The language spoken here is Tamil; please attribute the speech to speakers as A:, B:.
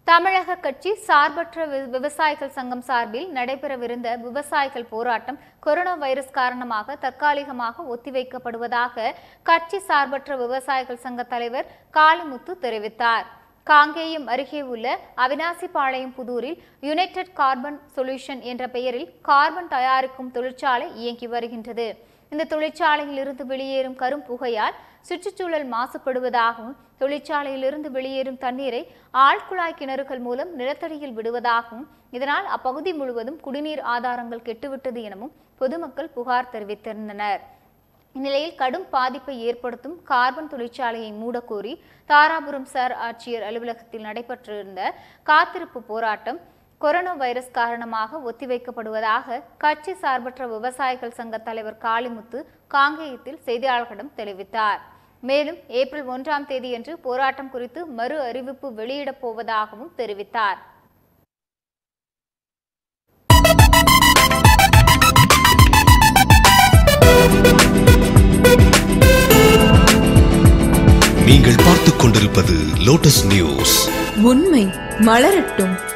A: தமிழக கட்சி சார்பற்ற வி- விவசாயிகள் சங்கம் சார்பில் நடைபெறவிருந்த விவசாயிகள் போராட்டம் கொரோனா வைரஸ் காரணமாக தற்காலிகமாக ஒத்திவைக்கப்படுவதாக கட்சி சார்பற்ற விவசாயிகள் சங்க தலைவர் காளிமுத்து தெரிவித்தார் காங்கேயம் அருகே உள்ள அவினாசிபாளையம் புதூரில் யுனைடெட் கார்பன் சொல்யூஷன் என்ற பெயரில் கார்பன் தயாரிக்கும் தொழிற்சாலை இயங்கி வருகின்றது இந்த தொழிற்சாலையில் இருந்து வெளியேறும் கரும் புகையால் சுற்றுச்சூழல் மாசுபடுவதாகவும் தொழிற்சாலையிலிருந்து வெளியேறும் தண்ணீரை ஆழ்குழாய் கிணறுகள் மூலம் நிலத்தடியில் விடுவதாகவும் இதனால் அப்பகுதி முழுவதும் குடிநீர் ஆதாரங்கள் கெட்டுவிட்டது எனவும் பொதுமக்கள் புகார் தெரிவித்திருந்தனர் இந்நிலையில் கடும் பாதிப்பை ஏற்படுத்தும் கார்பன் தொழிற்சாலையை மூடக்கோரி தாராபுரம் சார் ஆட்சியர் அலுவலகத்தில் நடைபெற்றிருந்த காத்திருப்பு போராட்டம் கொரோனா வைரஸ் காரணமாக ஒத்திவைக்கப்படுவதாக கட்சி சார்பற்ற விவசாயிகள் சங்க தலைவர் காளிமுத்து காங்கேயத்தில் செய்தியாளர்களிடம் தெரிவித்தார் மேலும் ஏப்ரல் ஒன்றாம் தேதியன்று போராட்டம் குறித்து மறு அறிவிப்பு வெளியிடப் போவதாகவும் தெரிவித்தார்
B: நீங்கள் பார்த்துக் கொண்டிருப்பது லோட்டஸ் நியூஸ்
C: உண்மை மலரட்டும்